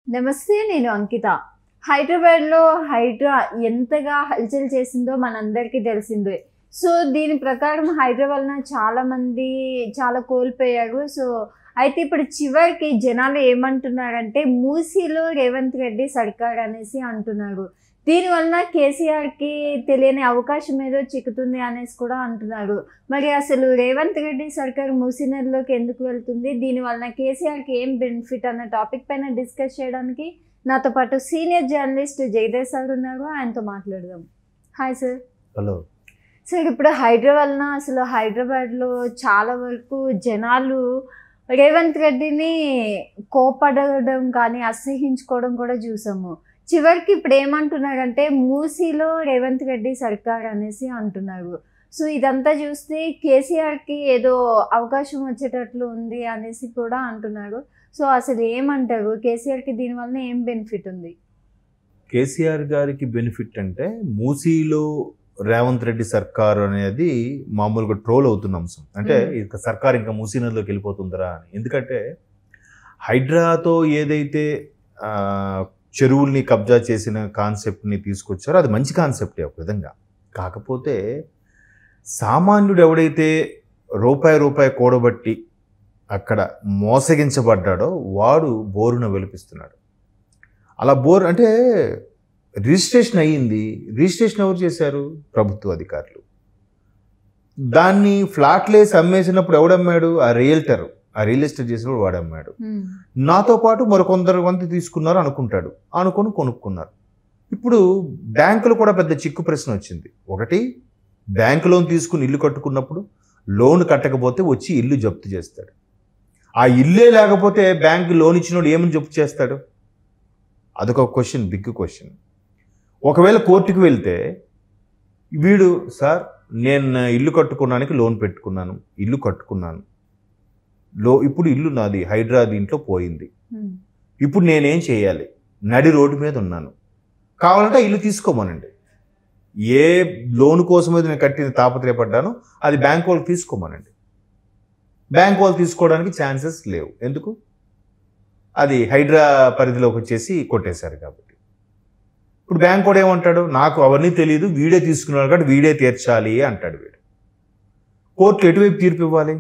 నమస్తే నేను అంకిత హైదరాబాద్లో హైడ్రా ఎంతగా హల్చల్ చేసిందో మనందరికీ తెలిసిందే సో దీని ప్రకారం హైదరాబాద్లో చాలా మంది చాలా కోల్పోయారు సో అయితే ఇప్పుడు చివరికి జనాలు ఏమంటున్నారంటే మూసీలో రేవంత్ రెడ్డి సర్కార్ అనేసి అంటున్నారు దీనివలన కేసీఆర్కి తెలియని అవకాశం ఏదో చిక్కుతుంది అనేసి కూడా అంటున్నారు మరి అసలు రేవంత్ రెడ్డి సర్కార్ మూసీనదిలోకి ఎందుకు వెళ్తుంది దీనివలన కేసీఆర్కి ఏం బెనిఫిట్ అన్న టాపిక్ పైన డిస్కస్ చేయడానికి నాతో పాటు సీనియర్ జర్నలిస్ట్ జయదేవ్ సార్ ఉన్నారు ఆయనతో మాట్లాడదాం హాయ్ సార్ హలో సార్ ఇప్పుడు హైదరాబాద్న అసలు హైదరాబాద్లో చాలా వరకు జనాలు రేవంత్ రెడ్డిని కోపడడం కానీ అసహించుకోవడం కూడా చూసాము చివరికి ఇప్పుడు ఏమంటున్నారంటే మూసీలో రేవంత్ రెడ్డి సర్కార్ అనేసి అంటున్నారు సో ఇదంతా చూస్తే కేసీఆర్కి ఏదో అవకాశం వచ్చేటట్లు ఉంది అనేసి కూడా అంటున్నారు సో అసలు ఏమంటారు కేసీఆర్కి దీనివల్ల ఏం బెనిఫిట్ ఉంది కేసీఆర్ గారికి బెనిఫిట్ అంటే మూసీలో రేవంత్ రెడ్డి సర్కార్ అనేది మామూలుగా ట్రోల్ అవుతున్న అంశం అంటే Hmm. ఇక సర్కార్ ఇంకా మూసీనదిలోకి వెళ్ళిపోతుందరా అని ఎందుకంటే హైడ్రాతో ఏదైతే ఆ, చెరువుల్ని కబ్జా చేసిన కాన్సెప్ట్ని తీసుకొచ్చారో అది మంచి కాన్సెప్టే ఒక విధంగా కాకపోతే సామాన్యుడు ఎవడైతే రూపాయి రూపాయి కూడబట్టి అక్కడ మోసగించబడ్డాడో వాడు బోరున వెలిపిస్తున్నాడు అలా బోర్ అంటే రిజిస్ట్రేషన్ అయ్యింది రిజిస్ట్రేషన్ ఎవరు చేశారు ప్రభుత్వ అధికారులు దాన్ని ఫ్లాట్లేసి అమ్మేసినప్పుడు ఎవడమ్మాడు ఆ రియల్టర్ ఆ రియల్ ఎస్టేట్ చేసినప్పుడు వాడు అమ్మాడు నాతో పాటు మరికొందరు మంది తీసుకున్నారు అనుకుంటాడు అనుకొని కొనుక్కున్నారు ఇప్పుడు బ్యాంకులు కూడా పెద్ద చిక్కు ప్రశ్న వచ్చింది ఒకటి బ్యాంకు లోన్ తీసుకుని ఇల్లు కట్టుకున్నప్పుడు లోన్ కట్టకపోతే వచ్చి ఇల్లు జప్తు చేస్తాడు ఆ ఇల్లే లేకపోతే బ్యాంకు లోన్ ఇచ్చినోడు ఏమని జప్తు చేస్తాడు అదొక క్వశ్చన్ బిగ్ క్వశ్చన్ ఒకవేళ కోర్టుకు వెళ్తే వీడు సార్ నేను నా ఇల్లు కట్టుకోవడానికి లోన్ పెట్టుకున్నాను ఇల్లు కట్టుకున్నాను లో ఇప్పుడు ఇల్లు నాది హైడ్రా దీంట్లో పోయింది ఇప్పుడు నేనేం చేయాలి నడి రోడ్డు మీద ఉన్నాను కావాలంటే ఆ ఇల్లు తీసుకోమనండి ఏ లోన్ కోసం అయితే నేను కట్టిన తాపత్రయపడ్డానో అది బ్యాంక్ వాళ్ళు తీసుకోమనండి బ్యాంక్ వాళ్ళు తీసుకోవడానికి ఛాన్సెస్ లేవు ఎందుకు అది హైడ్రా పరిధిలోకి వచ్చేసి కొట్టేశారు కాబట్టి ఇప్పుడు బ్యాంక్ కూడా ఏమంటాడు నాకు అవన్నీ తెలియదు వీడే తీసుకున్నాడు కాబట్టి వీడే తీర్చాలి అంటాడు వీడు కోర్టు ఎటువైపు తీర్పు ఇవ్వాలి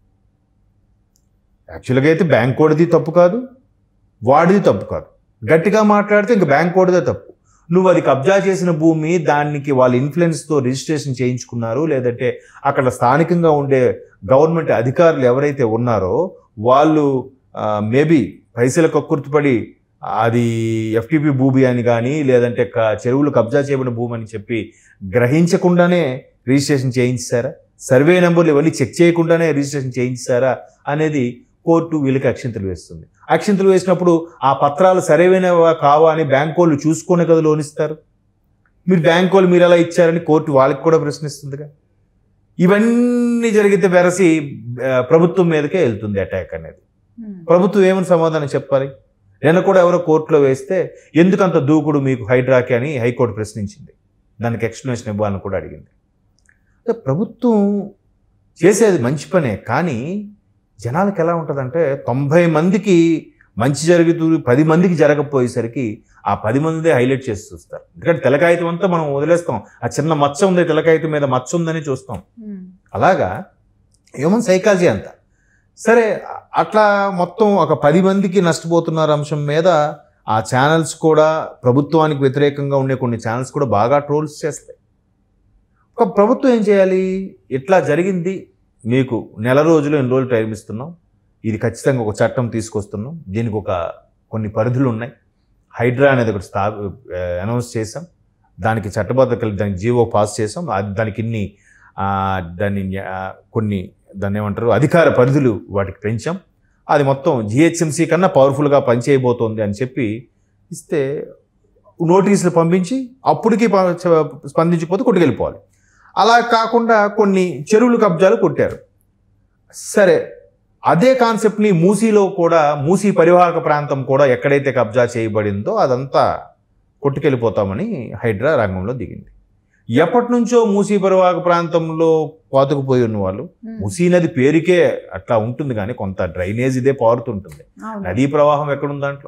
యాక్చువల్గా అయితే బ్యాంక్ కోడిది తప్పు కాదు వాడిది తప్పు కాదు గట్టిగా మాట్లాడితే ఇంక బ్యాంక్ కోడిదే తప్పు నువ్వు అది కబ్జా చేసిన భూమి దానికి వాళ్ళ ఇన్ఫ్లుయెన్స్తో రిజిస్ట్రేషన్ చేయించుకున్నారు లేదంటే అక్కడ స్థానికంగా ఉండే గవర్నమెంట్ అధికారులు ఎవరైతే ఉన్నారో వాళ్ళు మేబీ పైసలు కక్కుర్తిపడి అది ఎఫ్టీపీ భూమి అని కానీ లేదంటే క- చెరువులు కబ్జా చేయబడిన భూమి అని చెప్పి గ్రహించకుండానే రిజిస్ట్రేషన్ చేయించారా సర్వే నెంబర్లు ఇవన్నీ చెక్ చేయకుండానే రిజిస్ట్రేషన్ చేయించారా అనేది కోర్టు వీళ్ళకి అక్షింతలు వేస్తుంది అక్షింతలు వేసినప్పుడు ఆ పత్రాలు సరైనవా కావా అని బ్యాంక్ వాళ్ళు చూసుకునే కదా లోన్ ఇస్తారు మీరు బ్యాంక్ వాళ్ళు మీరు ఎలా ఇచ్చారని కోర్టు వాళ్ళకి కూడా ప్రశ్నిస్తుందిగా ఇవన్నీ జరిగితే వెరసి ఆ, ప్రభుత్వం మీదకే వెళ్తుంది అటాక్ అనేది ప్రభుత్వం ఏమని సమాధానం చెప్పాలి నిన్న కూడా ఎవరో కోర్టులో వేస్తే ఎందుకంత దూకుడు మీకు హైడ్రాకి అని హైకోర్టు ప్రశ్నించింది దానికి ఎక్స్ప్లెనేషన్ ఇవ్వాలని కూడా అడిగింది అంటే ప్రభుత్వం చేసేది మంచి పనే కానీ జనాలకు ఎలా ఉంటుందంటే తొంభై మందికి మంచి జరుగుతూ పది మందికి జరగకపోయేసరికి ఆ పది మందిదే హైలైట్ చేసి చూస్తారు ఎందుకంటే తెలకాయితం అంతా మనం వదిలేస్తాం ఆ చిన్న మచ్చ ఉంది తెలకాయితం మీద మచ్చ ఉందని చూస్తాం అలాగా హ్యూమన్ సైకాలజీ అంత సరే అట్లా మొత్తం ఒక పది మందికి నష్టపోతున్నారు అంశం మీద ఆ ఛానల్స్ కూడా ప్రభుత్వానికి వ్యతిరేకంగా ఉండే కొన్ని ఛానల్స్ కూడా బాగా ట్రోల్స్ చేస్తాయి ఒక ప్రభుత్వం ఏం చేయాలి ఇట్లా జరిగింది మీకు నెల రోజులు ఎన్ని రోజులు టైం ఇస్తున్నాం ఇది ఖచ్చితంగా ఒక చట్టం తీసుకొస్తున్నాం దీనికి ఒక కొన్ని పరిధులు ఉన్నాయి హైడ్రా అనేది ఒకటి స్థా అనౌన్స్ చేసాం దానికి చట్టబద్ధ కలిపి దానికి జీవో పాస్ చేసాం అది దానికి ఇన్ని ఆ, దాన్ని ఆ, కొన్ని దాన్ని ఏమంటారు అధికార పరిధులు వాటికి పెంచాం అది మొత్తం జిహెచ్ఎంసీ కన్నా పవర్ఫుల్గా పనిచేయబోతోంది అని చెప్పి ఇస్తే నోటీసులు పంపించి అప్పటికి ప- చ- స్పందించకపోతే కొట్టుకెళ్ళిపోవాలి అలా కాకుండా కొన్ని చెరువులు కబ్జాలు కొట్టారు సరే అదే కాన్సెప్ట్ని మూసీలో కూడా మూసీ పరివాహక ప్రాంతం కూడా ఎక్కడైతే కబ్జా చేయబడిందో అదంతా కొట్టుకెళ్ళిపోతామని హైడ్రా రంగంలో దిగింది ఎప్పటి నుంచో మూసీ పరివాహక ప్రాంతంలో పాతుకుపోయి ఉన్న వాళ్ళు మూసీ నది పేరుకే అట్లా ఉంటుంది కానీ కొంత డ్రైనేజ్ ఇదే పారుతుంటుంది అవును నదీ ప్రవాహం ఎక్కడుంది దాంట్లో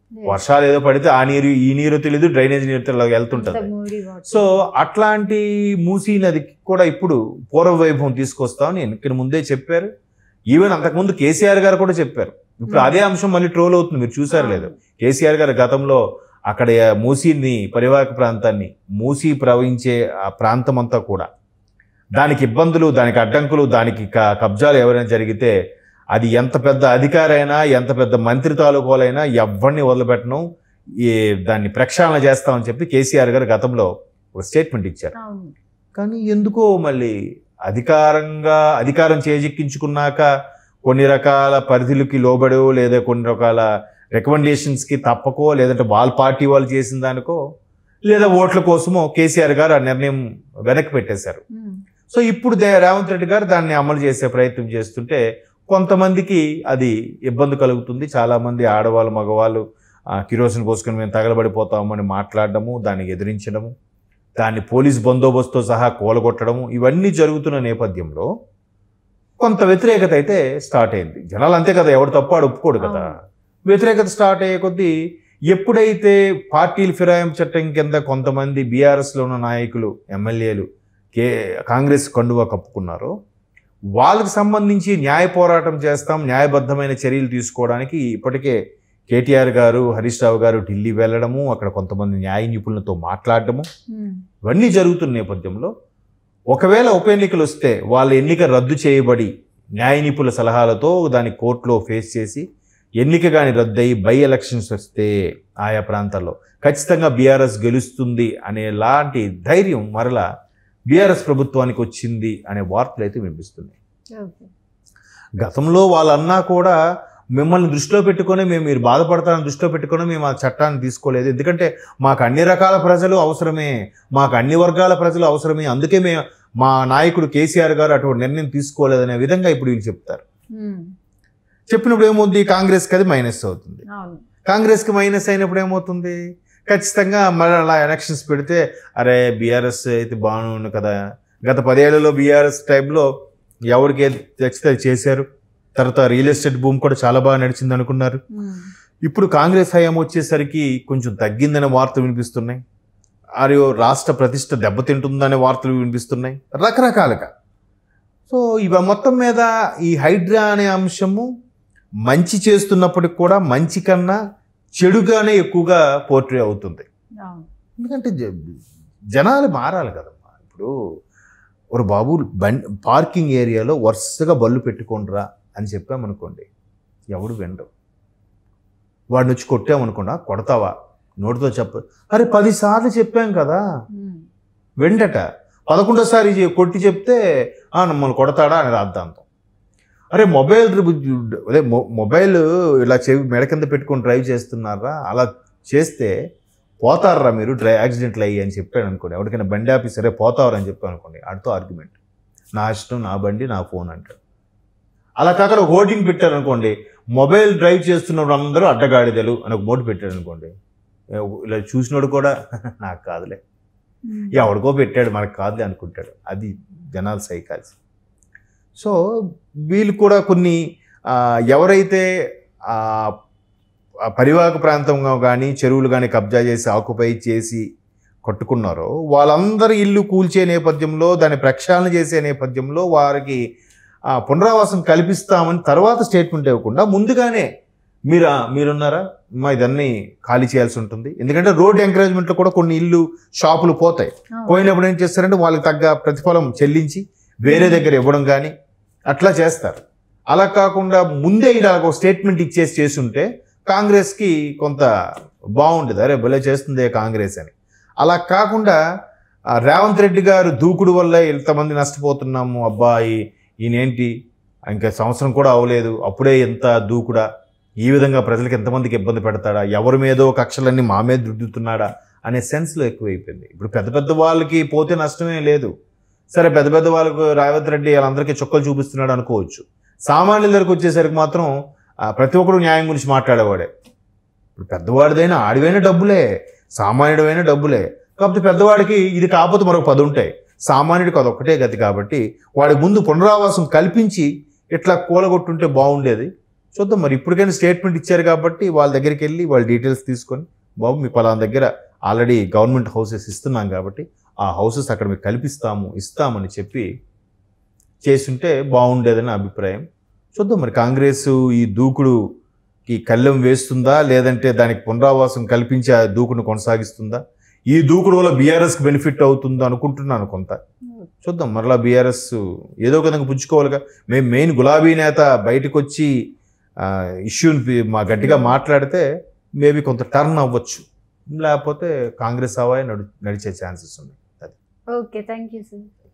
వర్షాలు ఏదో పడితే ఆ నీరు ఈ నీరు తెలియదు డ్రైనేజ్ నీరు తెల్ల వెళ్తుంటది అంత మూడి వాటర్. సో అట్లాంటి మూసీ నదికి కూడా ఇప్పుడు పూర్వ వైభవం తీసుకొస్తామని ఎన్నికల ముందే చెప్పారు ఈవెన్ అంతకుముందు కేసీఆర్ గారు కూడా చెప్పారు ఇప్పుడు అదే అంశం మళ్ళీ ట్రోల్ అవుతుంది మీరు చూసారు లేదు కేసీఆర్ గారు గతంలో అక్కడ మూసీని పరివాహక ప్రాంతాన్ని మూసీ ప్రవహించే ఆ ప్రాంతం అంతా కూడా దానికి ఇబ్బందులు దానికి అడ్డంకులు దానికి క- కబ్జాలు ఎవరైనా జరిగితే అది ఎంత పెద్ద అధికారైనా ఎంత పెద్ద మంత్రి తాలూకోలైనా ఎవరిని వదిలిపెట్టను ఈ దాన్ని ప్రక్షాళన చేస్తామని చెప్పి కేసీఆర్ గారు గతంలో ఒక స్టేట్మెంట్ ఇచ్చారు అవును కానీ ఎందుకో మళ్ళీ అధికారంగా అధికారం చేజిక్కించుకున్నాక కొన్ని రకాల పరిధులకి లోబడో లేదా కొన్ని రకాల రికమెండేషన్స్కి తప్పకో లేదంటే వాళ్ళ పార్టీ వాళ్ళు చేసిన దానికో లేదా ఓట్ల కోసమో కేసీఆర్ గారు ఆ నిర్ణయం వెనక్కి పెట్టేశారు ఉమ్. సో ఇప్పుడు దే- రేవంత్ రెడ్డి గారు దాన్ని అమలు చేసే ప్రయత్నం చేస్తుంటే కొంతమందికి అది ఇబ్బంది కలుగుతుంది చాలామంది ఆడవాళ్ళు మగవాళ్ళు ఆ, కిరోసిన్ పోసుకొని మేము తగలబడిపోతామని మాట్లాడడము దాన్ని ఎదిరించడము దాన్ని పోలీస్ బందోబస్తుతో సహా కూలగొట్టడము ఇవన్నీ జరుగుతున్న నేపథ్యంలో కొంత వ్యతిరేకత అయితే స్టార్ట్ అయింది జనాలు అంతే కదా ఎవడు తప్పు ఆడు ఒప్పుకోడు కదా అవును. వ్యతిరేకత స్టార్ట్ అయ్యే కొద్దీ ఎప్పుడైతే పార్టీల ఫిరాయింపు చట్టం కింద కొంతమంది బీఆర్ఎస్లో ఉన్న నాయకులు ఎమ్మెల్యేలు కే కాంగ్రెస్ కండువా కప్పుకున్నారో వాళ్ళకి సంబంధించి న్యాయ పోరాటం చేస్తాం న్యాయబద్ధమైన చర్యలు తీసుకోవడానికి ఇప్పటికే కేటీఆర్ గారు హరీష్ రావు గారు ఢిల్లీ వెళ్ళడము అక్కడ కొంతమంది న్యాయ నిపుణులతో మాట్లాడటము ఉమ్. ఇవన్నీ జరుగుతున్న నేపథ్యంలో ఒకవేళ ఉప ఎన్నికలు వస్తే వాళ్ళ ఎన్నిక రద్దు చేయబడి న్యాయ నిపుణుల సలహాలతో దాన్ని కోర్టులో ఫేస్ చేసి ఎన్నిక కానీ రద్దయి బై ఎలక్షన్స్ వస్తే ఆయా ప్రాంతాల్లో ఖచ్చితంగా బీఆర్ఎస్ గెలుస్తుంది అనేలాంటి ధైర్యం మరలా బీఆర్ఎస్ ప్రభుత్వానికి వచ్చింది అనే వార్తలు అయితే వినిపిస్తున్నాయి ఓకే. గతంలో వాళ్ళన్నా కూడా మిమ్మల్ని దృష్టిలో పెట్టుకొని మేము మీరు బాధపడతారని దృష్టిలో పెట్టుకొని మేము ఆ చట్టాన్ని తీసుకోలేదు ఎందుకంటే మాకు అన్ని రకాల ప్రజలు అవసరమే మాకు అన్ని వర్గాల ప్రజలు అవసరమే అందుకే మేము మా నాయకుడు కేసీఆర్ గారు అటువంటి నిర్ణయం తీసుకోలేదనే విధంగా ఇప్పుడు వీళ్ళు చెప్తారు ఉమ్. చెప్పినప్పుడు ఏమవుతుంది కాంగ్రెస్కి అది మైనస్ అవుతుంది అవును కాంగ్రెస్కి మైనస్ అయినప్పుడు ఏమవుతుంది ఖచ్చితంగా మళ్ళీ అలా ఎలక్షన్స్ పెడితే అరే బీఆర్ఎస్ అయితే బాగుండు కదా గత పదేళ్లలో బీఆర్ఎస్ టైంలో ఎవరికి ఏది తెచ్చితే అది చేశారు తర్వాత రియల్ ఎస్టేట్ భూమి కూడా చాలా బాగా నడిచింది అనుకున్నారు ఉమ్. ఇప్పుడు కాంగ్రెస్ హయాం వచ్చేసరికి కొంచెం తగ్గిందనే వార్తలు వినిపిస్తున్నాయి మరియు రాష్ట్ర ప్రతిష్ట దెబ్బతింటుందనే వార్తలు వినిపిస్తున్నాయి రకరకాలుగా సో ఇవ మొత్తం మీద ఈ హైడ్రా అనే అంశము మంచి చేస్తున్నప్పటికి కూడా మంచి కన్నా చెడుగానే ఎక్కువగా పోర్ట్రే అవుతుంది అవును ఎందుకంటే జ- జనాలు మారాలి కదమ్మా ఇప్పుడు ఒక బాబు బం పార్కింగ్ ఏరియాలో వరుసగా బళ్ళు పెట్టుకోండిరా అని చెప్పామనుకోండి ఎవడు వినడు వాడిని వచ్చి కొట్టామనుకోండి "ఆ, కొడతావా నోటితో చెప్ప అరే పదిసార్లు చెప్పాం కదా ఉమ్. వెంటట పదకొండోసారి చె- కొట్టి చెప్తే "ఆ, మమ్మల్ని కొడతాడా అని రాద్దాంతం అరే మొబైల్ రి- అదే మొ- మొబైల్ ఇలా చెవి మెడ కింద పెట్టుకొని డ్రైవ్ చేస్తున్నారా అలా చేస్తే పోతారా మీరు డ్రై యాక్సిడెంట్లు అయ్యి అని చెప్పాడు అనుకోండి ఎవరికైనా బండి ఆఫీస్ సరే పోతారు అని చెప్పాను అనుకోండి ఆడితో ఆర్గ్యుమెంట్ నా ఇష్టం నా బండి నా ఫోన్ అంటాడు అలా కాకుండా హోర్డింగ్ పెట్టారు అనుకోండి మొబైల్ డ్రైవ్ చేస్తున్న అందరూ అడ్డగాడిదలు అని ఒక బోర్డు పెట్టాడు అనుకోండి ఇలా చూసినోడు కూడా నాకు కాదులే ఉమ్. ఎవడికో పెట్టాడు మనకు కాదులే అనుకుంటాడు అది జనాల సైకాలజీ సో వీళ్ళు కూడా కొన్ని ఆ, ఎవరైతే ఆ, ఆ పరివాహక ప్రాంతంగా కానీ చెరువులు కానీ కబ్జా చేసి ఆక్యుపై చేసి కట్టుకున్నారో వాళ్ళందరి ఇల్లు కూల్చే నేపథ్యంలో దాన్ని ప్రక్షాళన చేసే నేపథ్యంలో వారికి ఆ, పునరావాసం కల్పిస్తామని తర్వాత స్టేట్మెంట్ ఇవ్వకుండా ముందుగానే మీరు మీరున్నారా మా ఇదన్నీ ఖాళీ చేయాల్సి ఉంటుంది ఎందుకంటే రోడ్ ఎంకరేజ్మెంట్లో కూడా కొన్ని ఇల్లు షాపులు పోతాయి అవును. పోయినప్పుడు ఏం చేస్తారంటే వాళ్ళకి తగ్గ ప్రతిఫలం చెల్లించి వేరే దగ్గర ఇవ్వడం కానీ అట్లా చేస్తారు అలా కాకుండా ముందే ఇలా ఒక స్టేట్మెంట్ ఇచ్చేసి చేస్తుంటే కాంగ్రెస్కి కొంత బాగుండేది అరే భలే చేస్తుంది కాంగ్రెస్ అని అలా కాకుండా ఆ, రేవంత్ రెడ్డి గారు దూకుడు వల్ల ఎంతమంది నష్టపోతున్నాము అబ్బాయి ఈయనేంటి ఇంకా సంవత్సరం కూడా అవ్వలేదు అప్పుడే ఎంత దూకుడా ఈ విధంగా ప్రజలకు ఎంతమందికి ఇబ్బంది పెడతాడా ఎవరి మీదో కక్షలన్నీ మా మీద రుద్దుతున్నాడా అనే సెన్స్లో ఎక్కువైపోయింది ఇప్పుడు పెద్ద పెద్ద వాళ్ళకి పోతే నష్టమే లేదు సరే పెద్ద పెద్ద వాళ్ళకు రేవంత్ రెడ్డి వాళ్ళందరికీ చుక్కలు చూపిస్తున్నాడు అనుకోవచ్చు సామాన్యుల దగ్గరకు వచ్చేసరికి మాత్రం ఆ, ప్రతి ఒక్కరు న్యాయం గురించి మాట్లాడేవాడే ఇప్పుడు పెద్దవాడిదైనా ఆడివైనా డబ్బులే సామాన్యుడైనా డబ్బులే కాకపోతే పెద్దవాడికి ఇది కాకపోతే మరొక పది ఉంటాయి సామాన్యుడికి అదొక్కటే గతి కాబట్టి వాడి ముందు పునరావాసం కల్పించి ఇట్లా కూలగొట్టుంటే బాగుండేది చూద్దాం మరి ఇప్పటికైనా స్టేట్మెంట్ ఇచ్చారు కాబట్టి వాళ్ళ దగ్గరికి వెళ్ళి వాళ్ళ డీటెయిల్స్ తీసుకొని బాబు మీ పలానా దగ్గర ఆల్రెడీ గవర్నమెంట్ హౌసెస్ ఇస్తున్నాం కాబట్టి ఆ హౌసెస్ అక్కడ మీకు కల్పిస్తాము ఇస్తామని చెప్పి చేసుంటే బాగుండేదని నా అభిప్రాయం చూద్దాం మరి కాంగ్రెస్ ఈ దూకుడుకి కళ్ళెం వేస్తుందా లేదంటే దానికి పునరావాసం కల్పించి ఆ దూకుడును కొనసాగిస్తుందా ఈ దూకుడు వల్ల బీఆర్ఎస్కి బెనిఫిట్ అవుతుందా అనుకుంటున్నాను కొంత చూద్దాం మరలా బీఆర్ఎస్ ఏదో ఒక విధంగా పుచ్చుకోవాలిగా మేము మెయిన్ గులాబీ నేత బయటకు వచ్చి ఇష్యూని మా గట్టిగా మాట్లాడితే మేబీ కొంత టర్న్ అవ్వచ్చు లేకపోతే కాంగ్రెస్ హవాయి నడు నడిచే ఛాన్సెస్ ఉన్నాయి ఓకే థ్యాంక్ యూ సార్